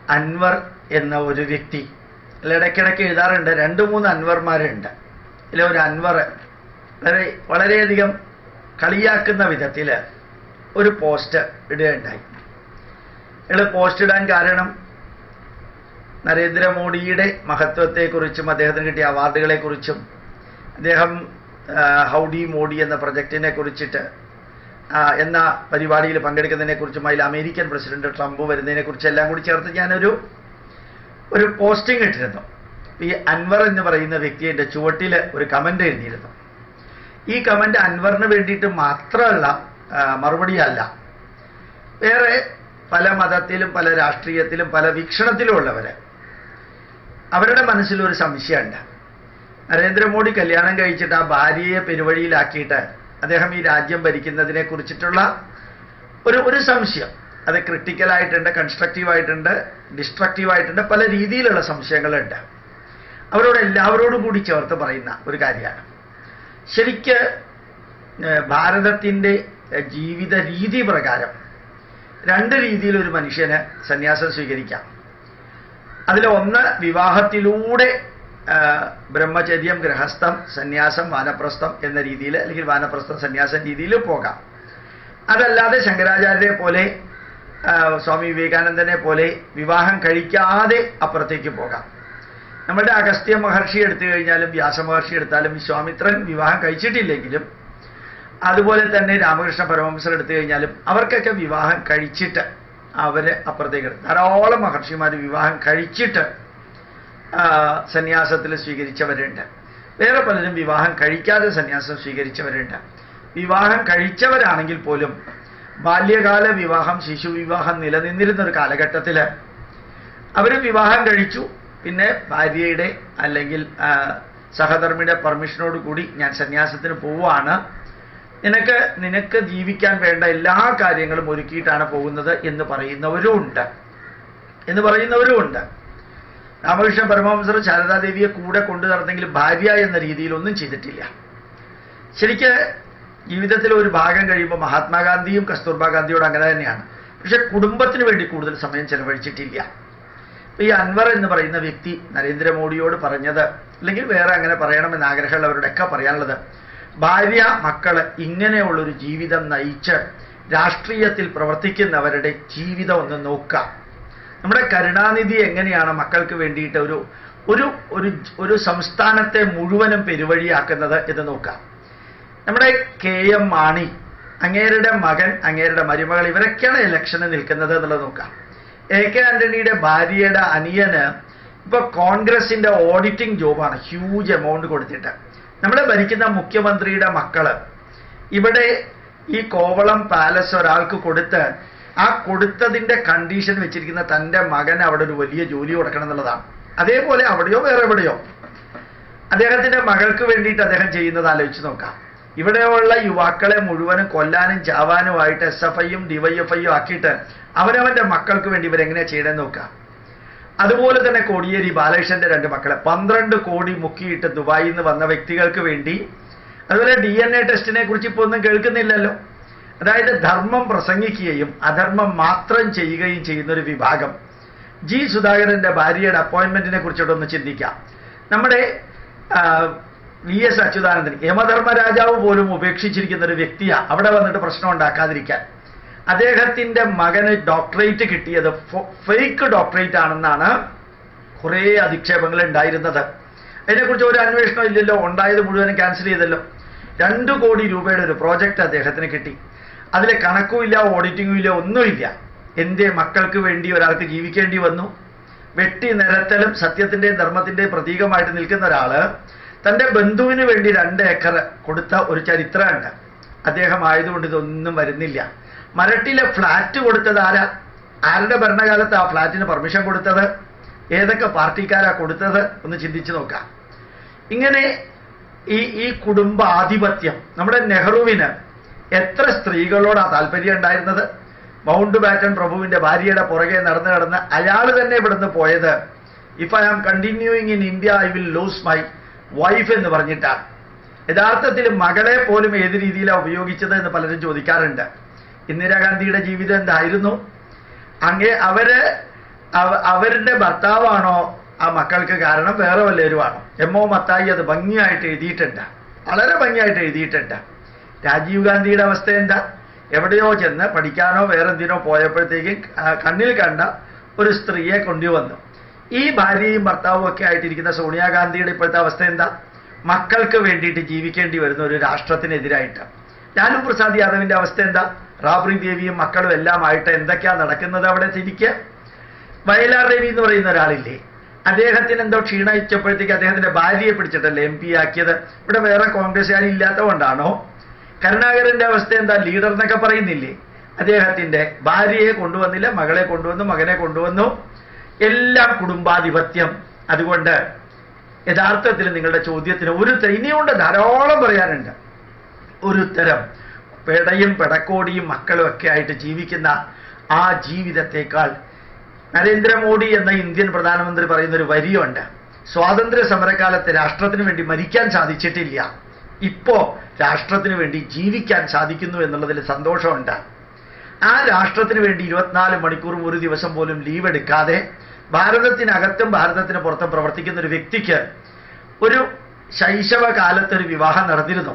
അൻവർ എന്ന ഒരു വ്യക്തി അല്ല ഇടയ്ക്കിടയ്ക്ക് എഴുതാറുണ്ട് രണ്ട് മൂന്ന് അൻവർമാരുണ്ട് ഇതിൽ ഒരു അൻവർ വളരെ വളരെയധികം കളിയാക്കുന്ന വിധത്തിൽ ഒരു പോസ്റ്റ് ഇടുകയുണ്ടായി അയാൾ പോസ്റ്റ് ഇടാൻ കാരണം നരേന്ദ്രമോദിയുടെ മഹത്വത്തെക്കുറിച്ചും അദ്ദേഹത്തിന് കിട്ടിയ അവാർഡുകളെക്കുറിച്ചും അദ്ദേഹം ആ, ഹൗഡി മോഡി എന്ന പ്രൊജക്റ്റിനെ കുറിച്ചിട്ട് ആ, എന്ന പരിപാടിയിൽ പങ്കെടുക്കുന്നതിനെ കുറിച്ചും അതിൽ അമേരിക്കൻ പ്രസിഡന്റ് ട്രംപ് വരുന്നതിനെ കുറിച്ച് എല്ലാം കൂടി ചേർത്ത് ഞാനൊരു ഒരു പോസ്റ്റിംഗ് ഇട്ടിരുന്നു ഈ അൻവർ എന്ന് പറയുന്ന വ്യക്തി എൻ്റെ ചുവട്ടിൽ ഒരു കമന്റ് എഴുതിയിരുന്നു ഈ കമന്റ് അൻവറിന് വേണ്ടിയിട്ട് മാത്രമല്ല ആ, മറുപടിയല്ല വേറെ പല മതത്തിലും പല രാഷ്ട്രീയത്തിലും പല വീക്ഷണത്തിലും ഉള്ളവര് അവരുടെ മനസ്സിൽ ഒരു സംശയമുണ്ട് നരേന്ദ്രമോദി കല്യാണം കഴിച്ചിട്ട് ആ ഭാര്യയെ പെരുവഴിയിലാക്കിയിട്ട് അദ്ദേഹം ഈ രാജ്യം ഭരിക്കുന്നതിനെ കുറിച്ചിട്ടുള്ള ഒരു ഒരു സംശയം അത് ക്രിട്ടിക്കലായിട്ടുണ്ട് കൺസ്ട്രക്റ്റീവായിട്ടുണ്ട് ഡിസ്ട്രക്റ്റീവായിട്ടുണ്ട് പല രീതിയിലുള്ള സംശയങ്ങളുണ്ട് അവരോട് എല്ലാവരോടും കൂടി ചേർത്ത് പറയുന്ന ഒരു കാര്യമാണ് ശരിക്ക് ഏഹ്, ഭാരതത്തിൻ്റെ ഏഹ്, ജീവിത രീതി പ്രകാരം രണ്ട് രീതിയിൽ ഒരു മനുഷ്യന് സന്യാസം സ്വീകരിക്കാം അതിൽ ഒന്ന് വിവാഹത്തിലൂടെ ആ, ബ്രഹ്മചര്യം ഗൃഹസ്ഥം സന്യാസം വാനപ്രസ്ഥം എന്ന രീതിയിൽ അല്ലെങ്കിൽ വാനപ്രസ്ഥം സന്യാസം രീതിയിൽ പോകാം അതല്ലാതെ ശങ്കരാചാര്യരെ പോലെ ആ, സ്വാമി വിവേകാനന്ദനെ പോലെ വിവാഹം കഴിക്കാതെ അപ്പുറത്തേക്ക് പോകാം നമ്മുടെ അഗസ്ത്യ മഹർഷി എടുത്തു കഴിഞ്ഞാലും വ്യാസ മഹർഷി എടുത്താലും വിശ്വാമിത്രൻ വിവാഹം കഴിച്ചിട്ടില്ലെങ്കിലും അതുപോലെ തന്നെ രാമകൃഷ്ണ പരമഹംസർ എടുത്തു കഴിഞ്ഞാലും അവർക്കൊക്കെ വിവാഹം കഴിച്ചിട്ട് അവര് അപ്പുറത്തേക്ക് എടുക്കും. ധാരാളം മഹർഷിമാർ വിവാഹം കഴിച്ചിട്ട് സന്യാസത്തിൽ സ്വീകരിച്ചവരുണ്ട് വേറെ പലരും വിവാഹം കഴിക്കാതെ സന്യാസം സ്വീകരിച്ചവരുണ്ട് വിവാഹം കഴിച്ചവരാണെങ്കിൽ പോലും ബാല്യകാല വിവാഹം ശിശു വിവാഹം നിലനിന്നിരുന്ന ഒരു കാലഘട്ടത്തിൽ അവർ വിവാഹം കഴിച്ചു പിന്നെ ഭാര്യയുടെ അല്ലെങ്കിൽ ആ, സഹധർമ്മിയുടെ പെർമിഷനോട് കൂടി ഞാൻ സന്യാസത്തിന് പോവുകയാണ് നിനക്ക് നിനക്ക് ജീവിക്കാൻ വേണ്ട എല്ലാ കാര്യങ്ങളും ഒരുക്കിയിട്ടാണ് പോകുന്നത് എന്ന് പറയുന്നവരും ഉണ്ട് എന്ന് പറയുന്നവരും ഉണ്ട് രാമകൃഷ്ണ പരമഹംസർ ശാരദാദേവിയെ കൂടെ കൊണ്ടു നടന്നെങ്കിലും ഭാര്യ എന്ന രീതിയിൽ ഒന്നും ചെയ്തിട്ടില്ല ശരിക്ക് ജീവിതത്തിൽ ഒരു ഭാഗം കഴിയുമ്പോൾ മഹാത്മാഗാന്ധിയും കസ്തൂർബാ ഗാന്ധിയോട് അങ്ങനെ തന്നെയാണ് പക്ഷെ കുടുംബത്തിന് വേണ്ടി കൂടുതൽ സമയം ചെലവഴിച്ചിട്ടില്ല ഇപ്പൊ ഈ അൻവർ എന്ന് പറയുന്ന വ്യക്തി നരേന്ദ്രമോദിയോട് പറഞ്ഞത് അല്ലെങ്കിൽ വേറെ അങ്ങനെ പറയണമെന്ന് ആഗ്രഹമുള്ളവരുടെയൊക്കെ പറയാനുള്ളത് ഭാര്യ മക്കള് ഇങ്ങനെയുള്ളൊരു ജീവിതം നയിച്ച് രാഷ്ട്രീയത്തിൽ പ്രവർത്തിക്കുന്നവരുടെ ജീവിതം ഒന്ന് നോക്കാം നമ്മുടെ കരുണാനിധി എങ്ങനെയാണ് മക്കൾക്ക് വേണ്ടിയിട്ട് ഒരു ഒരു ഒരു ഒരു സംസ്ഥാനത്തെ മുഴുവനും പെരുവഴിയാക്കുന്നത് എന്ന് നോക്കാം നമ്മുടെ കെ എം മാണി അങ്ങേരുടെ മകൻ അങ്ങേരുടെ മരുമകൾ ഇവരൊക്കെയാണ് ഇലക്ഷന് നിൽക്കുന്നത് എന്നുള്ളത് നോക്കാം എ കെ ആന്റണിയുടെ ഭാര്യയുടെ അനിയന് ഇപ്പൊ കോൺഗ്രസിന്റെ ഓഡിറ്റിംഗ് ജോബാണ് ഹ്യൂജ് എമൗണ്ട് കൊടുത്തിട്ട് നമ്മുടെ ഭരിക്കുന്ന മുഖ്യമന്ത്രിയുടെ മക്കള് ഇവിടെ ഈ കോവളം പാലസ് ഒരാൾക്ക് കൊടുത്ത് ആ കൊടുത്തതിന്റെ കണ്ടീഷൻ വെച്ചിരിക്കുന്ന തന്റെ മകൻ അവിടെ ഒരു വലിയ ജോലി കൊടുക്കണം എന്നുള്ളതാണ് അതേപോലെ അവിടെയോ വേറെ എവിടെയോ അദ്ദേഹത്തിന്റെ മകൾക്ക് വേണ്ടിയിട്ട് അദ്ദേഹം ചെയ്യുന്നത് ആലോചിച്ച് നോക്കാം ഇവിടെയുള്ള യുവാക്കളെ മുഴുവനും കൊല്ലാനും ചാവാനുമായിട്ട് എസ് എഫ് ഐയും ഡിവൈഎഫ്ഐയും ആക്കിയിട്ട് അവനവന്റെ മക്കൾക്ക് വേണ്ടി ഇവരെങ്ങനെയാ ചെയ്യണമെന്ന് നോക്കാം അതുപോലെ തന്നെ കോടിയേരി ബാലകൃഷ്ണന്റെ രണ്ട് മക്കളെ പന്ത്രണ്ട് കോടി മുക്കിയിട്ട് ദുബായിൽ നിന്ന് വന്ന വ്യക്തികൾക്ക് വേണ്ടി അതുപോലെ ഡി എൻ എ ടെസ്റ്റിനെ കുറിച്ച് ഇപ്പോൾ ഒന്നും കേൾക്കുന്നില്ലല്ലോ അതായത് ധർമ്മം പ്രസംഗിക്കുകയും അധർമ്മം മാത്രം ചെയ്യുകയും ചെയ്യുന്ന ഒരു വിഭാഗം ജി സുധാകരന്റെ ഭാര്യയുടെ അപ്പോയിന്റ്മെന്റിനെ കുറിച്ചിട്ടൊന്ന് ചിന്തിക്കാം നമ്മുടെ വി എസ് അച്യുതാനന്ദൻ യമധർമ്മ രാജാവ് പോലും ഉപേക്ഷിച്ചിരിക്കുന്ന ഒരു വ്യക്തിയാ അവിടെ വന്നിട്ട് പ്രശ്നം ഉണ്ടാക്കാതിരിക്കാൻ അദ്ദേഹത്തിന്റെ മകന് ഡോക്ടറേറ്റ് കിട്ടിയത് ഫേക്ക് ഡോക്ടറേറ്റ് ആണെന്നാണ് കുറേ അധിക്ഷേപങ്ങൾ ഉണ്ടായിരുന്നത് അതിനെക്കുറിച്ച് ഒരു അന്വേഷണം ഇല്ലല്ലോ ഉണ്ടായത് മുഴുവനും ക്യാൻസൽ ചെയ്തല്ലോ രണ്ടു കോടി രൂപയുടെ ഒരു പ്രോജക്റ്റ് അദ്ദേഹത്തിന് കിട്ടി അതിലെ കണക്കുമില്ല ഓഡിറ്റിംഗും ഇല്ല ഒന്നുമില്ല എന്റെ മക്കൾക്ക് വേണ്ടി ഒരാൾക്ക് ജീവിക്കേണ്ടി വന്നു വെട്ടി നിരത്തലും സത്യത്തിന്റെയും ധർമ്മത്തിന്റെയും പ്രതീകമായിട്ട് നിൽക്കുന്ന ഒരാള് തന്റെ ബന്ധുവിന് വേണ്ടി രണ്ട് ഏക്കർ കൊടുത്ത ഒരു ചരിത്രമുണ്ട് അദ്ദേഹം ആയതുകൊണ്ട് ഇതൊന്നും വരുന്നില്ല മരട്ടിലെ ഫ്ലാറ്റ് കൊടുത്തത് ആരാ ആരുടെ ഭരണകാലത്ത് ആ ഫ്ലാറ്റിന് പെർമിഷൻ കൊടുത്തത് ഏതൊക്കെ പാർട്ടിക്കാരാ കൊടുത്തത് ഒന്ന് ചിന്തിച്ചു നോക്കാം ഇങ്ങനെ ഈ ഈ കുടുംബാധിപത്യം നമ്മുടെ നെഹ്റുവിന് എത്ര സ്ത്രീകളോടാ താല്പര്യം ഉണ്ടായിരുന്നത് മൗണ്ട് ബാറ്റൺ പ്രഭുവിന്റെ ഭാര്യയുടെ പുറകെ നടന്ന് നടന്ന് അയാൾ തന്നെ ഇവിടുന്ന് പോയത് if I am continuing in India I will lose my wife എന്ന് പറഞ്ഞിട്ടാണ് യഥാർത്ഥത്തിൽ മകളെ പോലും ഏത് രീതിയിലാണ് ഉപയോഗിച്ചത് എന്ന് പലരും ചോദിക്കാറുണ്ട് ഇന്ദിരാഗാന്ധിയുടെ ജീവിതം എന്തായിരുന്നു അങ്ങേ അവര് അവ- അവരുടെ ഭർത്താവാണോ ആ മക്കൾക്ക് കാരണം വേറെ വല്ലവരുമാണോ എം ഒ മത്തായി അത് ഭംഗിയായിട്ട് എഴുതിയിട്ടുണ്ട് വളരെ ഭംഗിയായിട്ട് എഴുതിയിട്ടുണ്ട് രാജീവ് ഗാന്ധിയുടെ അവസ്ഥ എന്താ എവിടെയോ ചെന്ന് പഠിക്കാനോ വേറെന്തിനോ പോയപ്പോഴത്തേക്കും ആ, കണ്ണിൽ കണ്ട ഒരു സ്ത്രീയെ കൊണ്ടുവന്നു ഈ ഭാര്യയും ഭർത്താവും ഒക്കെ ആയിട്ടിരിക്കുന്ന സോണിയാഗാന്ധിയുടെ ഇപ്പോഴത്തെ അവസ്ഥ എന്താ മക്കൾക്ക് വേണ്ടിയിട്ട് ജീവിക്കേണ്ടി വരുന്ന ഒരു രാഷ്ട്രത്തിനെതിരായിട്ട് ലാലു പ്രസാദ് യാദവിന്റെ അവസ്ഥ എന്താ റാബ്രി ദേവിയും മക്കളും എല്ലാം ആയിട്ട് എന്തൊക്കെയാ നടക്കുന്നത് അവിടെ തിരിക്ക് വയലാർ രവി എന്ന് പറയുന്ന ഒരാളില്ലേ അദ്ദേഹത്തിന് എന്തോ ക്ഷീണിച്ചപ്പോഴത്തേക്ക് അദ്ദേഹത്തിന്റെ ഭാര്യയെ പിടിച്ചിട്ടല്ലേ എം പി ആക്കിയത് ഇവിടെ വേറെ കോൺഗ്രസ്സുകാർ ഇല്ലാത്തതുകൊണ്ടാണോ കരുണാകരന്റെ അവസ്ഥ എന്താ ലീഡർ എന്നൊക്കെ പറയുന്നില്ലേ അദ്ദേഹത്തിന്റെ ഭാര്യയെ കൊണ്ടുവന്നില്ല മകളെ കൊണ്ടുവന്നു മകനെ കൊണ്ടുവന്നു എല്ലാം കുടുംബാധിപത്യം അതുകൊണ്ട് യഥാർത്ഥത്തിൽ നിങ്ങളുടെ ചോദ്യത്തിന് ഒരു ഉത്തരം ഇനിയുണ്ട് ധാരാളം പറയാനുണ്ട് ഒരു ഉത്തരം പെടയും പെടക്കോടിയും മക്കളും ഒക്കെ ആയിട്ട് ജീവിക്കുന്ന ആ ജീവിതത്തെക്കാൾ നരേന്ദ്രമോദി എന്ന ഇന്ത്യൻ പ്രധാനമന്ത്രി പറയുന്ന ഒരു വരിയുണ്ട് സ്വാതന്ത്ര്യ സമരകാലത്ത് രാഷ്ട്രത്തിന് വേണ്ടി മരിക്കാൻ സാധിച്ചിട്ടില്ല ഇപ്പോ രാഷ്ട്രത്തിന് വേണ്ടി ജീവിക്കാൻ സാധിക്കുന്നു എന്നുള്ളതിൽ സന്തോഷമുണ്ട് ആ രാഷ്ട്രത്തിന് വേണ്ടി ഇരുപത്തിനാല് മണിക്കൂറും ഒരു ദിവസം പോലും ലീവ് എടുക്കാതെ ഭാരതത്തിനകത്തും ഭാരതത്തിന് പുറത്തും പ്രവർത്തിക്കുന്ന ഒരു വ്യക്തിക്ക് ഒരു ശൈശവ കാലത്ത് ഒരു വിവാഹം നടന്നിരുന്നു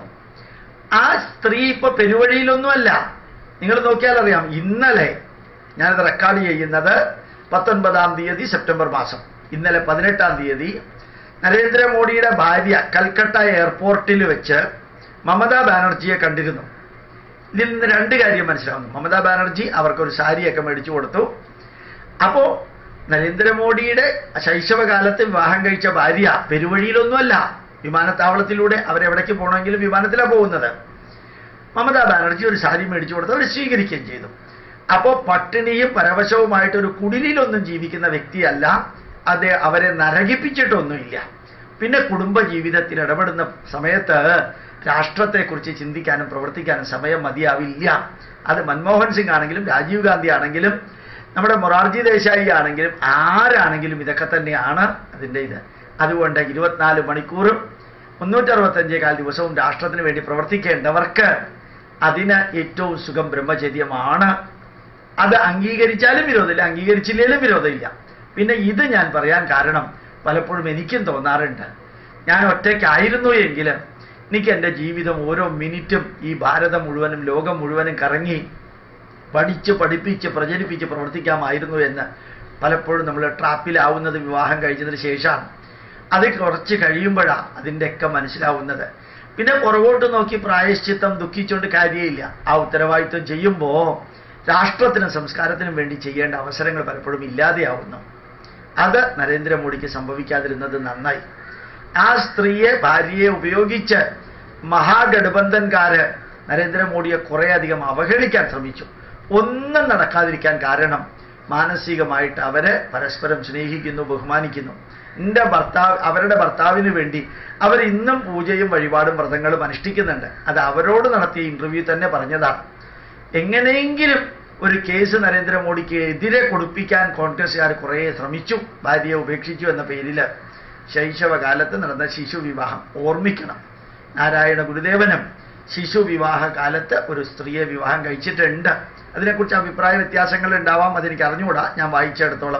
ആ സ്ത്രീ ഇപ്പൊ പെരുവഴിയിലൊന്നുമല്ല നിങ്ങൾ നോക്കിയാൽ അറിയാം ഇന്നലെ ഞാനത് റെക്കോർഡ് ചെയ്യുന്നത് പത്തൊൻപതാം തീയതി സെപ്റ്റംബർ മാസം ഇന്നലെ പതിനെട്ടാം തീയതി നരേന്ദ്രമോദിയുടെ ഭാര്യ കൽക്കട്ട എയർപോർട്ടിൽ വെച്ച് മമതാ ബാനർജിയെ കണ്ടിരുന്നു ഇതിൽ നിന്ന് രണ്ട് കാര്യം മനസ്സിലാവുന്നു മമതാ ബാനർജി അവർക്കൊരു സാരിയൊക്കെ മേടിച്ചു കൊടുത്തു അപ്പോ നരേന്ദ്രമോദിയുടെ ശൈശവകാലത്ത് വിവാഹം കഴിച്ച ഭാര്യ പെരുവഴിയിലൊന്നുമല്ല വിമാനത്താവളത്തിലൂടെ അവരെവിടേക്ക് പോകണമെങ്കിലും വിമാനത്തിലാണ് പോകുന്നത് മമതാ ബാനർജി ഒരു സാരി മേടിച്ചു കൊടുത്ത് അവർ സ്വീകരിക്കുകയും ചെയ്തു അപ്പോൾ പട്ടിണിയും പരവശവുമായിട്ട് ഒരു കുടിലിലൊന്നും ജീവിക്കുന്ന വ്യക്തിയല്ല അത് അവരെ നരകിപ്പിച്ചിട്ടൊന്നുമില്ല പിന്നെ കുടുംബ ജീവിതത്തിൽ ഇടപെടുന്ന സമയത്ത് രാഷ്ട്രത്തെക്കുറിച്ച് ചിന്തിക്കാനും പ്രവർത്തിക്കാനും സമയം മതിയാവില്ല അത് മൻമോഹൻ സിംഗ് ആണെങ്കിലും രാജീവ് ഗാന്ധി ആണെങ്കിലും നമ്മുടെ മൊറാർജി ദേശായി ആണെങ്കിലും ആരാണെങ്കിലും ഇതൊക്കെ തന്നെയാണ് അതിൻ്റെ ഇത് അതുകൊണ്ട് ഇരുപത്തിനാല് മണിക്കൂറും മുന്നൂറ്ററുപത്തഞ്ചേ കാൽ ദിവസവും രാഷ്ട്രത്തിന് വേണ്ടി പ്രവർത്തിക്കേണ്ടവർക്ക് അതിന് ഏറ്റവും സുഖം ബ്രഹ്മചര്യമാണ് അത് അംഗീകരിച്ചാലും വിരോധമില്ല അംഗീകരിച്ചില്ലേലും വിരോധമില്ല പിന്നെ ഇത് ഞാൻ പറയാൻ കാരണം പലപ്പോഴും എനിക്കും തോന്നാറുണ്ട് ഞാൻ ഒറ്റയ്ക്കായിരുന്നു എങ്കിൽ എനിക്ക് എൻ്റെ ജീവിതം ഓരോ മിനിറ്റും ഈ ഭാരതം മുഴുവനും ലോകം മുഴുവനും കറങ്ങി പഠിച്ച് പഠിപ്പിച്ച് പ്രചരിപ്പിച്ച് പ്രവർത്തിക്കാമായിരുന്നു എന്ന് പലപ്പോഴും നമ്മൾ ട്രാപ്പിലാവുന്നത് വിവാഹം കഴിച്ചതിന് ശേഷമാണ് അത് കുറച്ച് കഴിയുമ്പോഴാണ് അതിൻ്റെയൊക്കെ മനസ്സിലാവുന്നത് പിന്നെ പുറകോട്ട് നോക്കി പ്രായശ്ചിത്തം ദുഃഖിച്ചുകൊണ്ട് കാര്യമില്ല ആ ഉത്തരവാദിത്വം ചെയ്യുമ്പോൾ രാഷ്ട്രത്തിനും സംസ്കാരത്തിനും വേണ്ടി ചെയ്യേണ്ട അവസരങ്ങൾ പലപ്പോഴും ഇല്ലാതെയാവുന്നു അത് നരേന്ദ്രമോദിക്ക് സംഭവിക്കാതിരുന്നത് നന്നായി ആ സ്ത്രീയെ ഭാര്യയെ ഉപയോഗിച്ച് മഹാഗഠബന്ധൻകാര് നരേന്ദ്രമോദിയെ കുറേയധികം അവഹേളിക്കാൻ ശ്രമിച്ചു ഒന്നും നടക്കാതിരിക്കാൻ കാരണം മാനസികമായിട്ട് അവര് പരസ്പരം സ്നേഹിക്കുന്നു ബഹുമാനിക്കുന്നു എൻ്റെ ഭർത്താവ് അവരുടെ ഭർത്താവിന് വേണ്ടി അവർ ഇന്നും പൂജയും വഴിപാടും വ്രതങ്ങളും അനുഷ്ഠിക്കുന്നുണ്ട് അത് അവരോട് നടത്തിയ ഇന്റർവ്യൂ തന്നെ പറഞ്ഞതാണ് എങ്ങനെയെങ്കിലും ഒരു കേസ് നരേന്ദ്രമോദിക്ക് എതിരെ കൊടുപ്പിക്കാൻ കോൺഗ്രസ്സുകാർ കുറേ ശ്രമിച്ചു ഭാര്യയെ ഉപേക്ഷിച്ചു എന്ന പേരിൽ ശൈശവകാലത്ത് നടന്ന ശിശു വിവാഹം ഓർമ്മിക്കണം നാരായണ ഗുരുദേവനും ശിശു വിവാഹ കാലത്ത് ഒരു സ്ത്രീയെ വിവാഹം കഴിച്ചിട്ടുണ്ട് അതിനെക്കുറിച്ച് അഭിപ്രായ വ്യത്യാസങ്ങൾ ഉണ്ടാവാം അതെനിക്ക് അറിഞ്ഞുകൂടാ ഞാൻ വായിച്ചെടുത്തോളം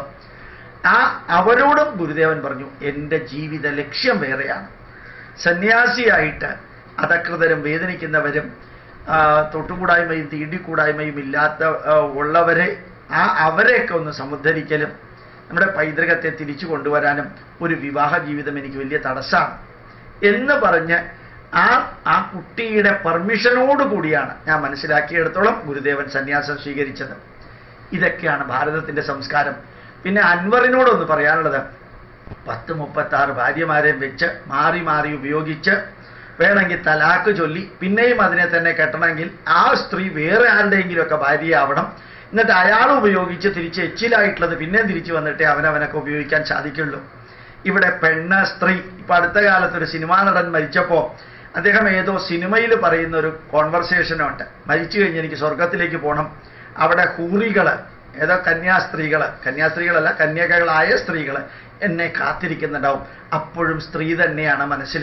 ആ അവരോടും ഗുരുദേവൻ പറഞ്ഞു എൻ്റെ ജീവിത ലക്ഷ്യം വേറെയാണ് സന്യാസിയായിട്ട് അധകൃതരും വേദനിക്കുന്നവരും ആ, തൊട്ടുകൂടായ്മയും തീണ്ടിക്കൂടായ്മയും ഇല്ലാത്ത ആ, ഉള്ളവരെ ആ അവരെയൊക്കെ ഒന്ന് സമുദ്ധരിക്കലും നമ്മുടെ പൈതൃകത്തെ തിരിച്ചു കൊണ്ടുവരാനും ഒരു വിവാഹ ജീവിതം എനിക്ക് വലിയ തടസ്സമാണ് എന്ന് പറഞ്ഞ് ആ ആ കുട്ടിയുടെ പെർമിഷനോട് കൂടിയാണ് ഞാൻ മനസ്സിലാക്കിയെടുത്തോളം ഗുരുദേവൻ സന്യാസം സ്വീകരിച്ചത് ഇതൊക്കെയാണ് ഭാരതത്തിന്റെ സംസ്കാരം പിന്നെ അൻവറിനോടൊന്ന് പറയാനുള്ളത് പത്ത് മുപ്പത്തി ആറ് ഭാര്യമാരെയും വെച്ച് മാറി മാറി ഉപയോഗിച്ച് വേണമെങ്കിൽ തലാക്ക് ചൊല്ലി പിന്നെയും അതിനെ തന്നെ കെട്ടണമെങ്കിൽ ആ സ്ത്രീ വേറെ ആരുടെയെങ്കിലുമൊക്കെ ഭാര്യയാവണം എന്നിട്ട് അയാൾ ഉപയോഗിച്ച് തിരിച്ച് എച്ചിലായിട്ടുള്ളത് പിന്നെയും തിരിച്ചു വന്നിട്ടേ അവനവനൊക്കെ ഉപയോഗിക്കാൻ സാധിക്കുള്ളൂ ഇവിടെ പെണ്ണ് സ്ത്രീ ഇപ്പൊ അടുത്ത കാലത്ത് ഒരു സിനിമാ നടൻ മരിച്ചപ്പോ അദ്ദേഹം ഏതോ സിനിമയിൽ പറയുന്ന ഒരു കോൺവെർസേഷനുണ്ട് മരിച്ചു കഴിഞ്ഞ് എനിക്ക് സ്വർഗത്തിലേക്ക് പോകണം അവിടെ ഹൂറികള് ഏതോ കന്യാസ്ത്രീകള് കന്യാസ്ത്രീകളല്ല കന്യകകളായ സ്ത്രീകള് എന്നെ കാത്തിരിക്കുന്നുണ്ടാവും അപ്പോഴും സ്ത്രീ തന്നെയാണ് മനസ്സിൽ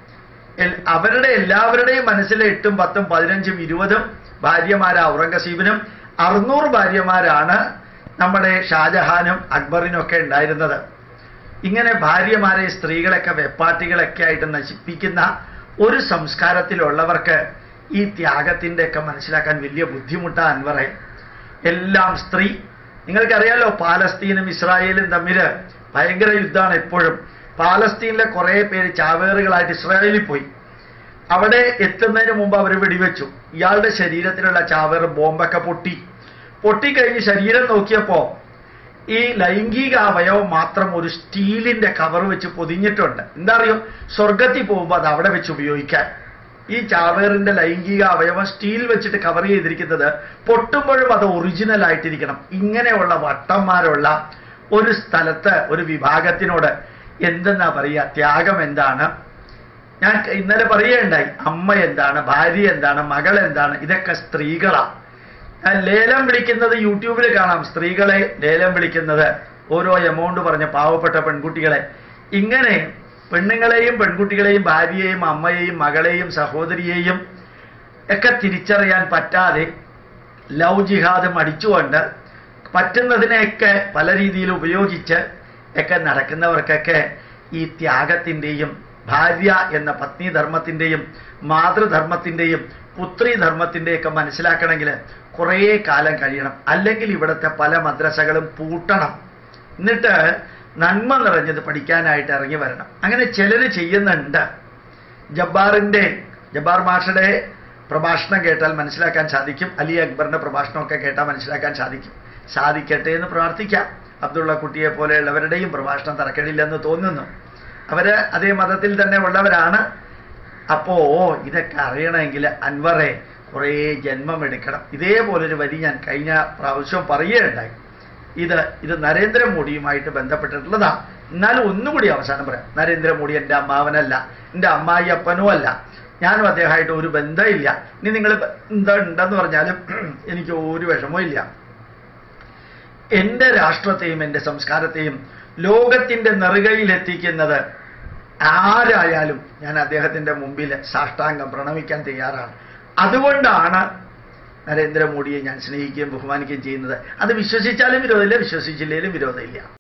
എൽ- അവരുടെ എല്ലാവരുടെയും മനസ്സിലെ എട്ടും പത്തും പതിനഞ്ചും ഇരുപതും ഭാര്യമാരാ ഔറംഗസീബിനും അറുന്നൂറ് ഭാര്യമാരാണ് നമ്മുടെ ഷാജഹാനും അക്ബറിനും ഒക്കെ ഉണ്ടായിരുന്നത് ഇങ്ങനെ ഭാര്യമാരെ സ്ത്രീകളൊക്കെ വെപ്പാട്ടികളൊക്കെ ആയിട്ട് നശിപ്പിക്കുന്ന ഒരു സംസ്കാരത്തിലുള്ളവർക്ക് ഈ ത്യാഗത്തിൻ്റെ ഒക്കെ മനസ്സിലാക്കാൻ വലിയ ബുദ്ധിമുട്ടാണ് അൻവറെ എല്ലാം സ്ത്രീ നിങ്ങൾക്കറിയാലോ പാലസ്തീനും ഇസ്രായേലും തമ്മിൽ ഭയങ്കര യുദ്ധമാണ് എപ്പോഴും പാലസ്തീനിലെ കുറേ പേര് ചാവേറുകളായിട്ട് ഇസ്രായേലിൽ പോയി അവിടെ എത്തുന്നതിന് മുമ്പ് അവർ വെടിവെച്ചു ഇയാളുടെ ശരീരത്തിലുള്ള ചാവേറ് ബോംബൊക്കെ പൊട്ടി പൊട്ടിക്കഴിഞ്ഞ് ശരീരം നോക്കിയപ്പോൾ ഈ ലൈംഗിക അവയവം മാത്രം ഒരു സ്റ്റീലിന്റെ കവർ വെച്ച് പൊതിഞ്ഞിട്ടുണ്ട് എന്താ അറിയോ സ്വർഗത്തിൽ പോകുമ്പോൾ അത് അവിടെ വെച്ച് ഉപയോഗിക്കാൻ ഈ ചാവേറിന്റെ ലൈംഗിക അവയവം സ്റ്റീൽ വെച്ചിട്ട് കവർ ചെയ്തിരിക്കുന്നത് പൊട്ടുമ്പോഴും അത് ഒറിജിനൽ ആയിട്ടിരിക്കണം ഇങ്ങനെയുള്ള വട്ടന്മാരുള്ള ഒരു സ്ഥലത്ത് ഒരു വിഭാഗത്തിനോട് എന്തെന്നാ പറയുക ത്യാഗം എന്താണ് ഞാൻ ഇന്നലെ പറയുകയുണ്ടായി അമ്മ എന്താണ് ഭാര്യ എന്താണ് മകൾ എന്താണ് ഇതൊക്കെ സ്ത്രീകളാണ് ഞാൻ ലേലം വിളിക്കുന്നത് യൂട്യൂബിൽ കാണാം സ്ത്രീകളെ ലേലം വിളിക്കുന്നത് ഓരോ എമൗണ്ട് പറഞ്ഞ പാവപ്പെട്ട പെൺകുട്ടികളെ ഇങ്ങനെ പെണ്ണുങ്ങളെയും പെൺകുട്ടികളെയും ഭാര്യയെയും അമ്മയെയും മകളെയും സഹോദരിയെയും ഒക്കെ തിരിച്ചറിയാൻ പറ്റാതെ ലവ് ജിഹാദ് മടിച്ചുകൊണ്ട് പറ്റുന്നതിനെയൊക്കെ പല രീതിയിൽ ഉപയോഗിച്ച് ഒക്കെ നടക്കുന്നവർക്കൊക്കെ ഈ ത്യാഗത്തിൻ്റെയും ഭാര്യ എന്ന പത്നിധർമ്മത്തിൻ്റെയും മാതൃധർമ്മത്തിൻ്റെയും പുത്രിധർമ്മത്തിൻ്റെയൊക്കെ മനസ്സിലാക്കണമെങ്കിൽ കുറേ കാലം കഴിയണം അല്ലെങ്കിൽ ഇവിടുത്തെ പല മദ്രസകളും പൂട്ടണം എന്നിട്ട് നന്മ നിറഞ്ഞത് പഠിക്കാനായിട്ട് ഇറങ്ങി വരണം അങ്ങനെ ചിലർ ചെയ്യുന്നുണ്ട് ജബ്ബാറിൻ്റെ ജബ്ബാർ മാഷയുടെ പ്രഭാഷണം കേട്ടാൽ മനസ്സിലാക്കാൻ സാധിക്കും അലി അക്ബറിന്റെ പ്രഭാഷണമൊക്കെ കേട്ടാൽ മനസ്സിലാക്കാൻ സാധിക്കും സാധിക്കട്ടെ എന്ന് പ്രാർത്ഥിക്കാം അബ്ദുള്ള കുട്ടിയെ പോലെയുള്ളവരുടെയും പ്രഭാഷണം തറക്കടില്ലെന്ന് തോന്നുന്നു അവര് അതേ മതത്തിൽ തന്നെ ഉള്ളവരാണ് അപ്പോ ഇതൊക്കെ അറിയണമെങ്കിൽ അൻവറെ കുറേ ജന്മം എടുക്കണം ഇതേപോലൊരു വരി ഞാൻ കഴിഞ്ഞ പ്രാവശ്യം പറയുകയുണ്ടായി ഇത് ഇത് നരേന്ദ്രമോദിയുമായിട്ട് ബന്ധപ്പെട്ടിട്ടുള്ളതാണ് എന്നാലും ഒന്നുകൂടി അവസാനം പറയാം നരേന്ദ്രമോദി എൻ്റെ അമ്മാവനല്ല എൻ്റെ അമ്മായി അപ്പനും അല്ല ഞാനും അദ്ദേഹമായിട്ട് ഒരു ബന്ധമില്ല ഇനി നിങ്ങൾ എന്താ ഉണ്ടെന്ന് പറഞ്ഞാലും എനിക്ക് ഒരു വിഷമവും ഇല്ല എൻ്റെ രാഷ്ട്രത്തെയും എൻ്റെ സംസ്കാരത്തെയും ലോകത്തിൻ്റെ നെറുകയിലെത്തിക്കുന്നത് ആരായാലും ഞാൻ അദ്ദേഹത്തിൻ്റെ മുമ്പിൽ സാഷ്ടാംഗം പ്രണമിക്കാൻ തയ്യാറാണ് അതുകൊണ്ടാണ് നരേന്ദ്രമോദിയെ ഞാൻ സ്നേഹിക്കുകയും ബഹുമാനിക്കുകയും ചെയ്യുന്നത് അത് വിശ്വസിച്ചാലും വിരോധമില്ല വിശ്വസിച്ചില്ലെങ്കിലും വിരോധമില്ല